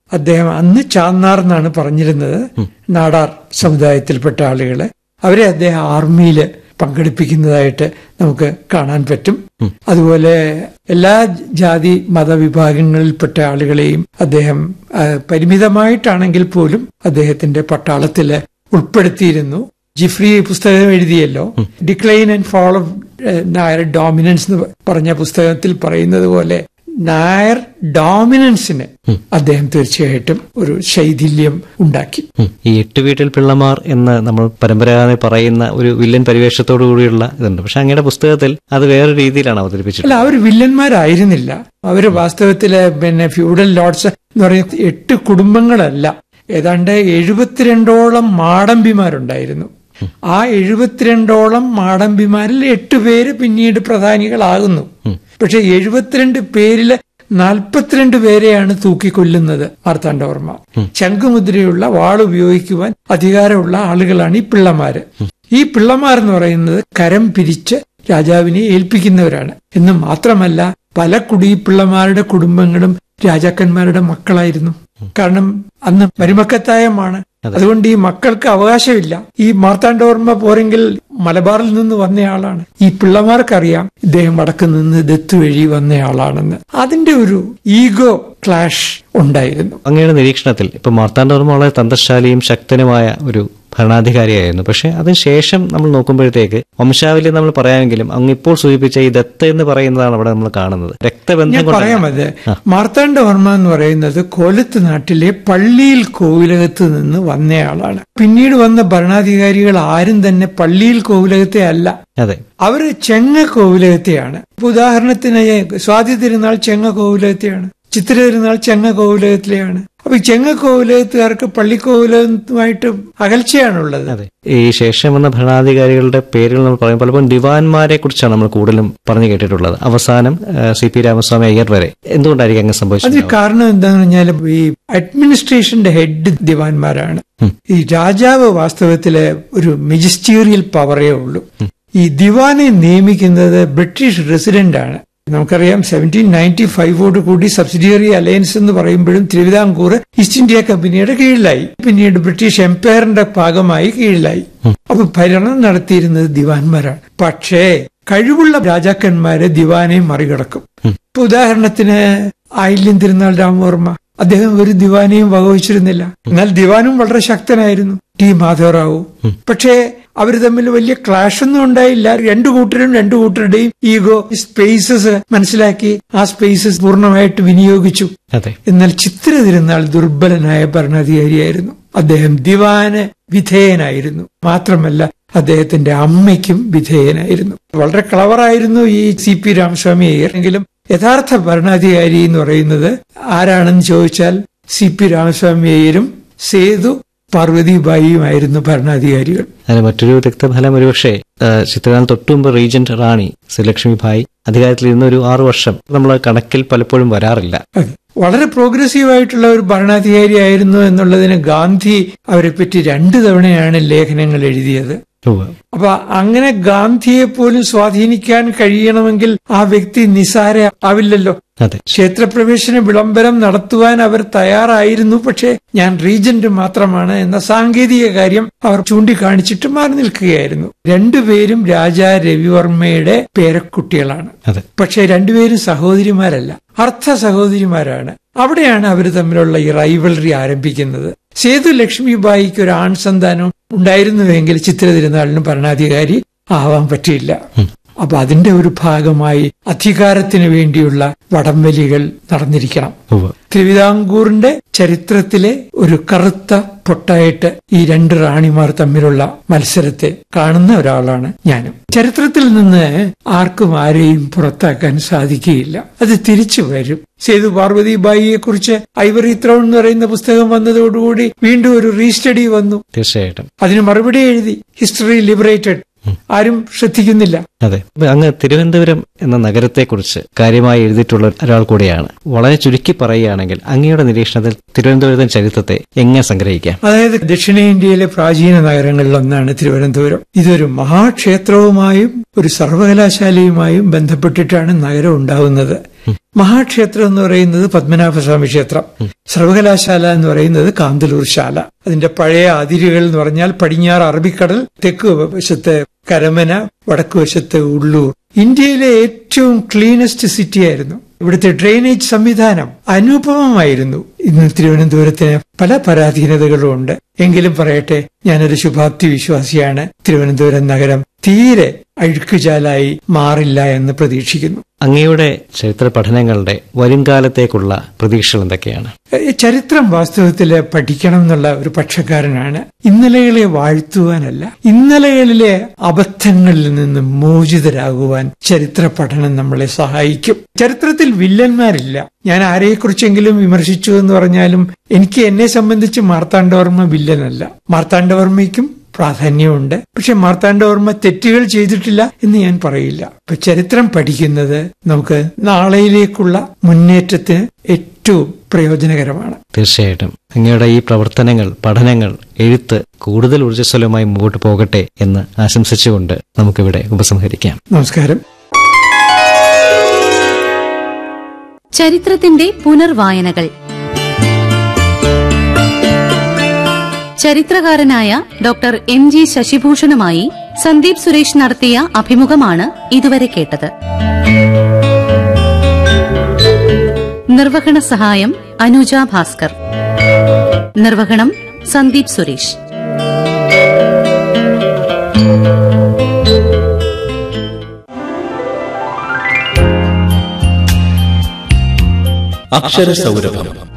അദ്ദേഹം അന്ന് ചാന്നാർ എന്നാണ് പറഞ്ഞിരുന്നത് നാടാർ സമുദായത്തിൽപ്പെട്ട ആളുകളെ അവരെ അദ്ദേഹം ആർമിയിൽ പങ്കെടുപ്പിക്കുന്നതായിട്ട് നമുക്ക് കാണാൻ പറ്റും അതുപോലെ എല്ലാ ജാതി മതവിഭാഗങ്ങളിൽപ്പെട്ട ആളുകളെയും അദ്ദേഹം ആ, പരിമിതമായിട്ടാണെങ്കിൽ പോലും അദ്ദേഹത്തിന്റെ പട്ടാളത്തില് ഉൾപ്പെടുത്തിയിരുന്നു ജിഫ്രി പുസ്തകം എഴുതിയല്ലോ decline and fall of Nair dominance എന്ന് പറഞ്ഞ പുസ്തകത്തിൽ പറയുന്നത് പോലെ നായർ ഡോമിനൻസിന് അദ്ദേഹം തീർച്ചയായിട്ടും ഒരു ശൈഥില്യം ഉണ്ടാക്കി ഉം. ഈ എട്ട് വീട്ടിൽ പിള്ളമാർ എന്ന് നമ്മൾ പരമ്പരാഗത പറയുന്ന ഒരു വില്ലൻ പരിവേഷത്തോടു കൂടിയുള്ള ഇതുണ്ട് പക്ഷെ അങ്ങയുടെ പുസ്തകത്തിൽ അത് വേറെ രീതിയിലാണ് അവതരിപ്പിച്ചത് അല്ല അവർ വില്ലന്മാരായിരുന്നില്ല അവര് വാസ്തവത്തില് പിന്നെ ഫ്യൂഡൽ ലോഡ്സ് എന്ന് പറയുന്ന എട്ട് കുടുംബങ്ങളല്ല ഏതാണ്ട് എഴുപത്തിരണ്ടോളം മാടമ്പിമാരുണ്ടായിരുന്നു ആ എഴുപത്തിരണ്ടോളം മാടമ്പിമാരിൽ എട്ട് പേര് പിന്നീട് പ്രധാനികളാകുന്നു പക്ഷെ എഴുപത്തിരണ്ട് പേരില് നാൽപ്പത്തിരണ്ട് പേരെയാണ് തൂക്കിക്കൊല്ലുന്നത് മാർത്താണ്ഡവർമ്മ ശംഖുമുദ്രയുള്ള വാൾ ഉപയോഗിക്കുവാൻ അധികാരമുള്ള ആളുകളാണ് ഈ പിള്ളമാര് ഈ പിള്ളമാർ എന്ന് പറയുന്നത് കരം പിരിച്ച് രാജാവിനെ ഏൽപ്പിക്കുന്നവരാണ് എന്ന് മാത്രമല്ല പല കുടിപ്പിള്ളമാരുടെ കുടുംബങ്ങളും രാജാക്കന്മാരുടെ മക്കളായിരുന്നു കാരണം അന്ന് മരുമക്കത്തായമാണ് അതുകൊണ്ട് ഈ മക്കൾക്ക് അവകാശമില്ല ഈ മാർത്താണ്ഡവർമ്മ പോരെങ്കിൽ മലബാറിൽ നിന്ന് വന്നയാളാണ് ഈ പിള്ളമാർക്കറിയാം ഇദ്ദേഹം വടക്ക് നിന്ന് ദത്ത് വഴി വന്നയാളാണെന്ന് അതിന്റെ ഒരു ഈഗോ ക്ലാഷ് ഉണ്ടായിരുന്നു അങ്ങയുടെ നിരീക്ഷണത്തിൽ ഇപ്പൊ മാർത്താണ്ഡവർമ്മ വളരെ തന്ത്രശാലിയും ശക്തനുമായ ഒരു ഭരണാധികാരിയായിരുന്നു പക്ഷെ അതിനുശേഷം നമ്മൾ നോക്കുമ്പോഴത്തേക്ക് വംശാവലി നമ്മൾ പറയാമെങ്കിലും അങ്ങ് ഇപ്പോൾ സൂചിപ്പിച്ച ഈ ദത്ത് എന്ന് പറയുന്നതാണ് അവിടെ നമ്മൾ കാണുന്നത് രക്തബന്ധം ഞാൻ കൊണ്ടല്ല. പറയാം അത് മാർത്താണ്ഡവർമ്മ എന്ന് പറയുന്നത് കോലത്ത് നാട്ടിലെ പള്ളിയിൽ കോവിലകത്ത് നിന്ന് വന്നയാളാണ് പിന്നീട് വന്ന ഭരണാധികാരികൾ ആരും തന്നെ പള്ളിയിൽ കോവിലകത്തെ അല്ല അതെ അവര് ചെങ്ങ കോവിലകത്തെയാണ് ഇപ്പൊ ഉദാഹരണത്തിന് സ്വാതി തിരുനാൾ ചെങ്ങ കോവിലകത്തെയാണ് ചിത്ര തിരുനാൾ ചെങ്ങ കോവിലകത്തിലെയാണ് അപ്പൊ ഈ ചെങ്ങ കോവിലകത്തുകാർക്ക് പള്ളിക്കോവിലകത്തുമായിട്ട് അകൽച്ചയാണുള്ളത് അതെ ഈ ശേഷം വന്ന ഭരണാധികാരികളുടെ പേരുകൾ നമ്മൾ പറയും പലപ്പോഴും ദിവാൻമാരെ കുറിച്ചാണ് നമ്മൾ കൂടുതലും പറഞ്ഞു കേട്ടിട്ടുള്ളത് അവസാനം സി പി രാമസ്വാമി അയ്യർ വരെ എന്തുകൊണ്ടായിരിക്കും അങ്ങ് അതിന് സംഭവിച്ചത് കാരണം എന്താണെന്ന് പറഞ്ഞാൽ ഈ അഡ്മിനിസ്ട്രേഷന്റെ ഹെഡ് ദിവാൻമാരാണ് ഈ രാജാവ് വാസ്തവത്തില് ഒരു മെജിസ്റ്റീരിയൽ പവറേ ഉള്ളൂ ഈ ദിവാനെ നിയമിക്കുന്നത് ബ്രിട്ടീഷ് റെസിഡന്റ് ആണ് നമുക്കറിയാം സെവൻറ്റീൻ നയൻറ്റി ഫൈവോട് കൂടി സബ്സിഡിയറി അലയൻസ് എന്ന് പറയുമ്പോഴും തിരുവിതാംകൂർ ഈസ്റ്റ് ഇന്ത്യ കമ്പനിയുടെ കീഴിലായി പിന്നീട് ബ്രിട്ടീഷ് എംപയറിന്റെ ഭാഗമായി കീഴിലായി അപ്പൊ ഭരണം നടത്തിയിരുന്നത് ദിവാൻമാരാണ് പക്ഷേ കഴിവുള്ള രാജാക്കന്മാര് ദിവാനെ മറികടക്കും ഇപ്പൊ ഉദാഹരണത്തിന് ആയില്യം തിരുനാൾ രാമവർമ്മ അദ്ദേഹം ഒരു ദിവാനെയും വകവച്ചിരുന്നില്ല എന്നാൽ ദിവാനും വളരെ ശക്തനായിരുന്നു ടി മാധവറാവു പക്ഷേ അവർ തമ്മിൽ വലിയ ക്ലാഷ് ഒന്നും ഉണ്ടായില്ല രണ്ടു കൂട്ടരും രണ്ടു കൂട്ടരുടെയും ഈഗോ സ്പേസസ് മനസ്സിലാക്കി ആ സ്പേസസ് പൂർണ്ണമായിട്ട് വിനിയോഗിച്ചു അതെ എന്നാൽ ചിത്ര തിരുനാൾ ദുർബലനായ ഭരണാധികാരിയായിരുന്നു അദ്ദേഹം ദിവാന് വിധേയനായിരുന്നു മാത്രമല്ല അദ്ദേഹത്തിന്റെ അമ്മയ്ക്കും വിധേയനായിരുന്നു വളരെ ക്ലവറായിരുന്നു ഈ സി പി രാമസ്വാമി അയ്യർ എങ്കിലും യഥാർത്ഥ ഭരണാധികാരി എന്ന് പറയുന്നത് ആരാണെന്ന് ചോദിച്ചാൽ സി പി രാമസ്വാമി അയ്യരും സേതു പാർവതിബായിയുമായിരുന്നു ഭരണാധികാരികൾ അതിന് മറ്റൊരു രക്തഫലം ഒരുപക്ഷെ ചിത്രകാലം തൊട്ടുമുമ്പ് റീജന്റ് റാണി ശ്രീലക്ഷ്മി ഭായ് അധികാരത്തിലിരുന്ന ഒരു ആറു വർഷം നമ്മൾ കണക്കിൽ പലപ്പോഴും വരാറില്ല അതെ. വളരെ പ്രോഗ്രസീവ് ആയിട്ടുള്ള ഒരു ഭരണാധികാരിയായിരുന്നു എന്നുള്ളതിന് ഗാന്ധി അവരെപ്പറ്റി രണ്ടു തവണയാണ് ലേഖനങ്ങൾ എഴുതിയത് ഉവ്വ്. അപ്പൊ അങ്ങനെ ഗാന്ധിയെ പോലും സ്വാധീനിക്കാൻ കഴിയണമെങ്കിൽ ആ വ്യക്തി നിസാര ആവില്ലല്ലോ അതെ ക്ഷേത്രപ്രവേശന വിളംബരം നടത്തുവാൻ അവർ തയ്യാറായിരുന്നു പക്ഷേ ഞാൻ റീജന്റ് മാത്രമാണ് എന്ന സാങ്കേതിക കാര്യം അവർ ചൂണ്ടിക്കാണിച്ചിട്ട് മാറി നിൽക്കുകയായിരുന്നു രണ്ടുപേരും രാജാ രവിവർമ്മയുടെ പേരക്കുട്ടികളാണ് അതെ പക്ഷെ രണ്ടുപേരും സഹോദരിമാരല്ല അർത്ഥ സഹോദരിമാരാണ് അവിടെയാണ് അവർ തമ്മിലുള്ള ഈ റൈവലറി ആരംഭിക്കുന്നത് സേതു ലക്ഷ്മിബായിക്ക് ഒരു ആൺ സന്താനം ഉണ്ടായിരുന്നുവെങ്കിൽ ചിത്ര തിരുനാളിനും ഭരണാധികാരി ആവാൻ പറ്റിയില്ല അപ്പൊ അതിന്റെ ഒരു ഭാഗമായി അധികാരത്തിന് വേണ്ടിയുള്ള വടംവലികൾ നടന്നിരിക്കണം ഉവ്വ്. തിരുവിതാംകൂറിന്റെ ചരിത്രത്തിലെ ഒരു കറുത്ത പൊട്ടായിട്ട് ഈ രണ്ട് റാണിമാർ തമ്മിലുള്ള മത്സരത്തെ കാണുന്ന ഒരാളാണ് ഞാനും ചരിത്രത്തിൽ നിന്ന് ആർക്കും ആരെയും പുറത്താക്കാൻ സാധിക്കുകയില്ല അത് തിരിച്ചു വരും സേതു പാർവതിബായിയെ കുറിച്ച് ഐവറി ത്രോൺ എന്ന് പറയുന്ന പുസ്തകം വന്നതോടുകൂടി വീണ്ടും ഒരു റീസ്റ്റഡി വന്നു തീർച്ചയായിട്ടും അതിന് മറുപടി എഴുതി ഹിസ്റ്ററി ലിബറേറ്റഡ് ആരും ശ്രദ്ധിക്കുന്നില്ല അതെ ഇപ്പൊ അങ്ങ് തിരുവനന്തപുരം എന്ന നഗരത്തെക്കുറിച്ച് കാര്യമായി എഴുതിയിട്ടുള്ള ഒരാൾ കൂടിയാണ് വളരെ ചുരുക്കി പറയുകയാണെങ്കിൽ അങ്ങയുടെ നിരീക്ഷണത്തിൽ തിരുവനന്തപുരത്തെ ചരിത്രത്തെ എങ്ങനെ സംഗ്രഹിക്കാം അതായത് ദക്ഷിണേന്ത്യയിലെ പ്രാചീന നഗരങ്ങളിലൊന്നാണ് തിരുവനന്തപുരം ഇതൊരു മഹാക്ഷേത്രവുമായും ഒരു സർവകലാശാലയുമായും ബന്ധപ്പെട്ടിട്ടാണ് നഗരം ഉണ്ടാവുന്നത് മഹാക്ഷേത്രം എന്ന് പറയുന്നത് പത്മനാഭസ്വാമി ക്ഷേത്രം സർവകലാശാല എന്ന് പറയുന്നത് കാന്തലൂർ ശാല അതിന്റെ പഴയ അതിരുകൾ എന്ന് പറഞ്ഞാൽ പടിഞ്ഞാറ് അറബിക്കടൽ തെക്ക് വശത്ത് കരമന വടക്ക് വശത്ത് ഉള്ളൂർ ഇന്ത്യയിലെ ഏറ്റവും ക്ലീനസ്റ്റ് സിറ്റി ആയിരുന്നു ഇവിടുത്തെ ഡ്രെയിനേജ് സംവിധാനം അനുപമമായിരുന്നു ഇന്ന് തിരുവനന്തപുരത്തിന് പല പരാധീനതകളും ഉണ്ട് എങ്കിലും പറയട്ടെ ഞാനൊരു ശുഭാപ്തി വിശ്വാസിയാണ് തിരുവനന്തപുരം നഗരം തീരെ അഴുക്കുചാലായി മാറില്ല എന്ന് പ്രതീക്ഷിക്കുന്നു അങ്ങയുടെ ചരിത്ര പഠനങ്ങളുടെ വരുംകാലത്തേക്കുള്ള പ്രതീക്ഷകൾ എന്തൊക്കെയാണ് ഈ ചരിത്രം വാസ്തവത്തിൽ പഠിക്കണം എന്നുള്ള ഒരു പക്ഷക്കാരനാണ് ഇന്നലകളെ വാഴ്ത്തുവാനല്ല ഇന്നലകളിലെ അബദ്ധങ്ങളിൽ നിന്ന് മോചിതരാകുവാൻ ചരിത്ര പഠനം നമ്മളെ സഹായിക്കും ചരിത്രത്തിൽ വില്ലന്മാരില്ല ഞാൻ ആരെക്കുറിച്ചെങ്കിലും വിമർശിച്ചു എന്ന് പറഞ്ഞാലും എനിക്ക് എന്നെ സംബന്ധിച്ച് മാർത്താണ്ഡവർമ്മ വില്ലനല്ല മാർത്താണ്ഡവർമ്മയ്ക്കും പ്രാധാന്യമുണ്ട് പക്ഷെ മാർത്താണ്ഡവർമ്മ തെറ്റുകൾ ചെയ്തിട്ടില്ല എന്ന് ഞാൻ പറയില്ല ഇപ്പൊ ചരിത്രം പഠിക്കുന്നത് നമുക്ക് നാളെയിലേക്കുള്ള മുന്നേറ്റത്തിന് ഏറ്റവും പ്രയോജനകരമാണ് തീർച്ചയായിട്ടും അങ്ങയുടെ ഈ പ്രവർത്തനങ്ങൾ പഠനങ്ങൾ എഴുത്ത് കൂടുതൽ ഊർജ്ജസ്വലമായി മുമ്പോട്ട് പോകട്ടെ എന്ന് ആശംസിച്ചുകൊണ്ട് നമുക്കിവിടെ ഉപസംഹരിക്കാം നമസ്കാരം ചരിത്രത്തിന്റെ പുനർവായനകൾ ചരിത്രകാരനായ ഡോക്ടർ എം ജി ശശിഭൂഷണുമായി സന്ദീപ് സുരേഷ് നടത്തിയ അഭിമുഖമാണ് ഇതുവരെ കേട്ടത് നിർവഹണ സഹായം അനുജ ഭാസ്കർ നിർവഹണം സന്ദീപ് സുരേഷ് അക്ഷരസൗരഭം